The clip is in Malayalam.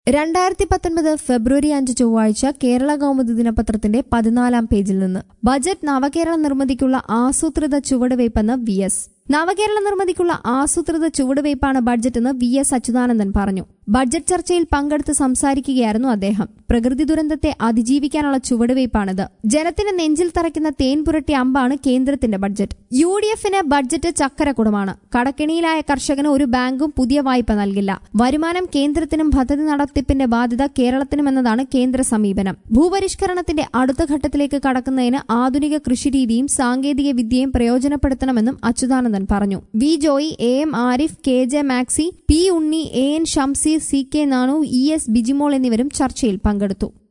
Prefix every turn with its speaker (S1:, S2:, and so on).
S1: രണ്ടായിരത്തി പത്തൊൻപത് ഫെബ്രുവരി അഞ്ച് ചൊവ്വാഴ്ച കേരള കൗമുദി ദിനപത്രത്തിന്റെ പതിനാലാം പേജിൽ നിന്ന് ബജറ്റ് നവകേരള നിർമ്മിതിക്കുള്ള ആസൂത്രിത ചുവടുവയ്പ്പെന്ന് വി എസ് നവകേരള നിർമ്മിതിക്കുള്ള ആസൂത്രിത ചുവടുവയ്പ്പാണ് ബഡ്ജറ്റെന്ന് വി എസ് അച്യുതാനന്ദൻ പറഞ്ഞു ബഡ്ജറ്റ് ചർച്ചയിൽ പങ്കെടുത്ത് സംസാരിക്കുകയായിരുന്നു അദ്ദേഹം പ്രകൃതി ദുരന്തത്തെ അതിജീവിക്കാനുള്ള ചുവടുവയ്പ്പാണിത് ജനത്തിന് നെഞ്ചിൽ തറയ്ക്കുന്ന തേൻ പുരട്ടിയ അമ്പാണ് കേന്ദ്രത്തിന്റെ ബഡ്ജറ്റ് യു ഡി എഫിന് ബഡ്ജറ്റ് ചക്കരക്കുടമാണ് കടക്കെണിയിലായ കർഷകന് ഒരു ബാങ്കും പുതിയ വായ്പ നൽകില്ല വരുമാനം കേന്ദ്രത്തിനും പദ്ധതി നടത്തിപ്പിന്റെ ബാധ്യത കേരളത്തിനുമെന്നതാണ് കേന്ദ്ര സമീപനം ഭൂപരിഷ്കരണത്തിന്റെ അടുത്ത ഘട്ടത്തിലേക്ക് കടക്കുന്നതിന് ആധുനിക കൃഷിരീതിയും സാങ്കേതിക വിദ്യയും പ്രയോജനപ്പെടുത്തണമെന്നും അച്യുതാനന്ദൻ പറഞ്ഞു V Joy A M Arif K J Maxi P Unni A N Shamseer C K Nanu E S Bijimol എന്നിവരും ചർച്ചയിൽ പങ്കെടുത്തു